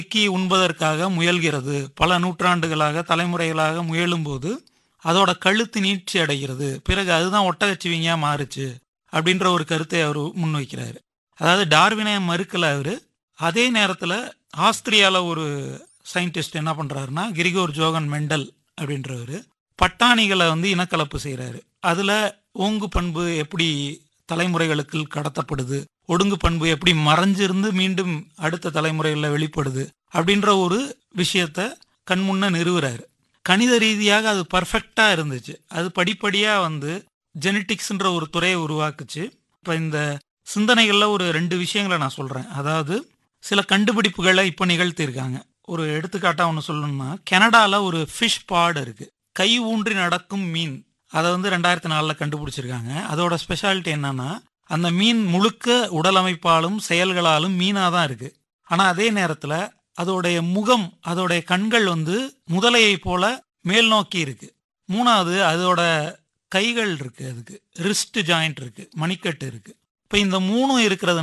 சிக்கி உண்பதற்காக முயல்கிறது பல நூற்றாண்டுகளாக தலைமுறைகளாக முயலும்போது அதோட கழுத்து நீட்சி அடைகிறது பிறகு அதுதான் ஒட்டகச்சிவிங்கா மாறுச்சு அப்படின்ற ஒரு கருத்தை அவர் முன்வைக்கிறாரு அதாவது டார்வினை மறுக்கல அவரு அதே நேரத்தில் ஆஸ்திரியாவில் ஒரு சயின்டிஸ்ட் என்ன பண்ணுறாருன்னா கிரிகோர் ஜோகன் மெண்டல் அப்படின்றவர் பட்டாணிகளை வந்து இனக்கலப்பு செய்கிறாரு அதில் ஓங்கு பண்பு எப்படி தலைமுறைகளுக்கு கடத்தப்படுது ஒடுங்கு பண்பு எப்படி மறைஞ்சிருந்து மீண்டும் அடுத்த தலைமுறைகளில் வெளிப்படுது அப்படின்ற ஒரு விஷயத்த கண்முன்ன நிறுவுறாரு கணித ரீதியாக அது பர்ஃபெக்டாக இருந்துச்சு அது படிப்படியாக வந்து ஜெனட்டிக்ஸ்ன்ற ஒரு துறையை உருவாக்குச்சு இப்போ இந்த சிந்தனைகளில் ஒரு ரெண்டு விஷயங்களை நான் சொல்கிறேன் அதாவது சில கண்டுபிடிப்புகளை இப்போ நிகழ்த்தியிருக்காங்க ஒரு எடுத்துக்காட்டாக ஒன்று சொல்லணும்னா கனடாவில் ஒரு ஃபிஷ் பாட் இருக்குது கை ஊன்றி நடக்கும் மீன் அதை வந்து ரெண்டாயிரத்தி நாலில் கண்டுபிடிச்சிருக்காங்க அதோட ஸ்பெஷாலிட்டி என்னன்னா அந்த மீன் முழுக்க உடல் அமைப்பாலும் செயல்களாலும் மீனாக தான் இருக்குது ஆனால் அதே நேரத்தில் அதோடைய முகம் அதோடைய கண்கள் வந்து முதலையை போல மேல் நோக்கி இருக்கு மூணாவது அதோட கைகள் இருக்கு அதுக்கு ரிஸ்ட் ஜாயிண்ட் இருக்கு மணிக்கட்டு இருக்கு இப்போ இந்த மூணும் இருக்கிறது